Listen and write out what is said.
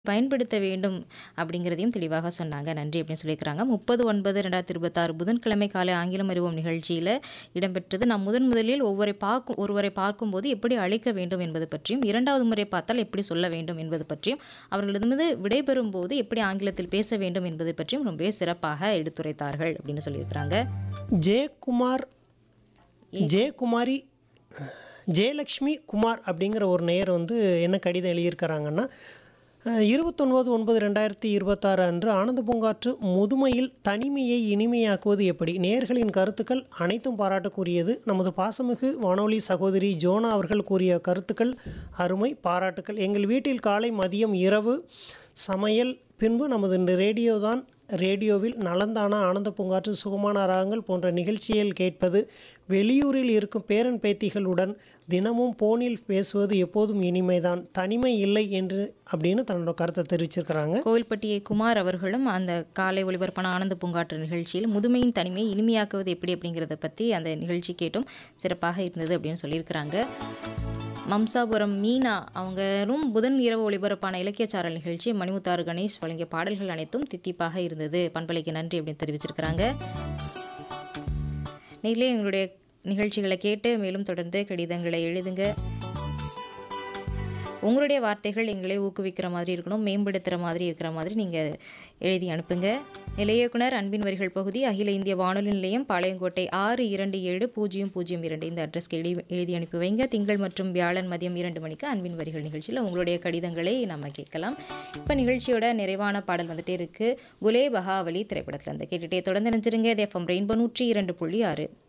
பயன்படுத்த வேண்டும் அப்படிங்கிறதையும் தெளிவாக சொன்னாங்க. நன்றி அப்படின்னு சொல்லியிருக்கிறாங்க. 30/9/2026 புதன்கிழமை காலை ஆங்கிலம் அறிவோம் நிகழ்ச்சியில இடம்பெற்றது. நாம் முதன் முதலில் ஒவ்வொரை பார்க்கும் ஒருவரை பார்க்கும்போது எப்படி அழைக்க வேண்டும் என்பது பற்றியும், 2வது முறை பார்த்தால் எப்படி சொல்ல வேண்டும் என்பது பற்றியும், அவர்களிடமிருந்து விடைபெறும்போது எப்படி ஆங்கிலத்தில் பேச வேண்டும் என்பது பற்றியும் ரொம்பவே சிறப்பாக எடுத்துரைத்தார்கள் அப்படின்னு சொல்லியிருக்கிறாங்க. ஜெயக்குமார் ஜெயக்குமாரி ஜெயலக்ஷ்மி குமார் அப்படிங்கிற ஒரு நேயர் வந்து என்ன கடிதம் எழுதியிருக்கிறாங்கன்னா, அ 29/9/2026 அன்று ஆனந்த பூங்காற்று முதுமையில் தனிமையை இனிமையாக்குவது எப்படி? நேயர்களின் கருத்துக்கள் அனைத்தும் பாராட்டுக்குரியது. நமது பாசமிகு வானொலி சகோதரி ஜோனா அவர்கள் கூறிய கருத்துக்கள் அருமை. பாராட்டுக்கள். எங்கள் வீட்டில் காலை, மதியம், இரவு சமையல் பின்பு நமது ரேடியோ தான் ரேடியோவில் நலந்தானா, ஆனந்த பூங்காற்று, சுகமான ராகங்கள் போன்ற நிகழ்ச்சிகள் கேட்பது, வெளியூரில் இருக்கும் பேரன் பேத்திகளுடன் தினமும் போனில் பேசுவது எப்போதும் இனிமைதான். தனிமை இல்லை என்று அப்படின்னு தன்னோட கருத்தை தெரிவிச்சிருக்கிறாங்க. கோவில்பட்டியை குமார் அவர்களும் அந்த காலை ஒளிபரப்பான ஆனந்த பூங்காற்று நிகழ்ச்சியில் முதுமையின் தனிமையை இனிமையாக்குவது எப்படி அப்படிங்கிறத பத்தி அந்த நிகழ்ச்சி கேட்டும் சிறப்பாக இருந்தது அப்படின்னு சொல்லியிருக்கிறாங்க. மம்சாபுரம் மீனா அவங்களும் புதன் இரவு ஒளிபரப்பான இலக்கியச்சாரல் நிகழ்ச்சி மணிமுத்தாறு கணேஷ் வழங்கிய பாடல்கள் அனைத்தும் தித்திப்பாக இருந்தது. பண்பலைக்கு நன்றி அப்படின்னு தெரிவிச்சிருக்கிறாங்க. நேயர்களே எங்களுடைய நிகழ்ச்சிகளை கேட்டு மேலும் தொடர்ந்து கடிதங்களை எழுதுங்க. உங்களுடைய வார்த்தைகள் எங்களை ஊக்குவிக்கிற மாதிரி இருக்கணும், மேம்படுத்துற மாதிரி இருக்கிற மாதிரி நீங்க எழுதி அனுப்புங்க. நிலைய இயக்குனர் அன்பின் வரிகள் பகுதி அகில இந்திய வானொலி நிலையம் பாளையங்கோட்டை 627002 இந்த அட்ரஸ்க்கு எழுதி எழுதி அனுப்பி வைங்க. திங்கள் மற்றும் வியாழன் மதியம் 2 மணிக்கு அன்பின் வரிகள் நிகழ்ச்சியில் உங்களுடைய கடிதங்களை நம்ம கேட்கலாம். இப்போ நிகழ்ச்சியோட நிறைவான பாடல் வந்துட்டே இருக்கு. குலே பகாவலி திரைப்படத்துல இருந்து கேட்டுட்டே தொடர்ந்து நினைச்சிருங்க. இது எஃப்எம் ரெயின்போ 102.6